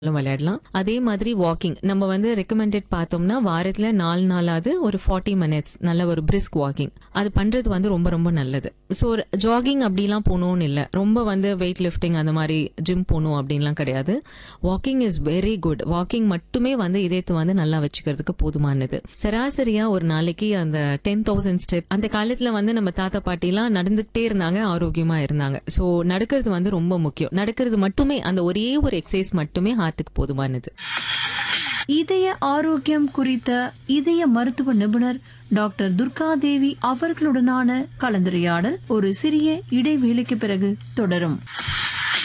விளையாடலாம் அதே மாதிரி வாக்கிங் நம்ம வந்து ரெக்கமெண்டட் பார்த்தோம்னா வாரத்துல நாலு நாளாவது ஒரு ஃபார்ட்டி மினிட்ஸ் நல்ல ஒரு பிரிஸ்க் வாக்கிங் அது பண்றது வந்து ரொம்ப ரொம்ப நல்லது ஸோ ஜாகிங் அப்படிலாம் போகணும்னு இல்லை ரொம்ப வந்து வெயிட் லிஃப்டிங் அந்த மாதிரி ஜிம் போகணும் அப்படின்லாம் கிடையாது walking is very good walking மட்டுமே வந்து இதயத்தை வந்து நல்லா வச்சுக்கிறதுக்கு போதுமானது சராசரியா ஒரு நாளைக்கு அந்த டென் தௌசண்ட் ஸ்டெப் அந்த காலத்துல வந்து நம்ம தாத்தா பாட்டிலாம் நடந்துகிட்டே இருந்தாங்க ஆரோக்கியமா இருந்தாங்க ஸோ நடக்கிறது வந்து ரொம்ப முக்கியம் நடக்கிறது மட்டுமே அந்த ஒரே ஒரு எக்ஸசைஸ் மட்டுமே ஹார்ட்டுக்கு போதுமானது இதய ஆரோக்கியம் குறித்த இதய மருத்துவ நிபுணர் டாக்டர் துர்கா தேவி அவர்களுடனான கலந்துரையாடல் ஒரு சிறிய இடைவேளைக்கு பிறகு தொடரும்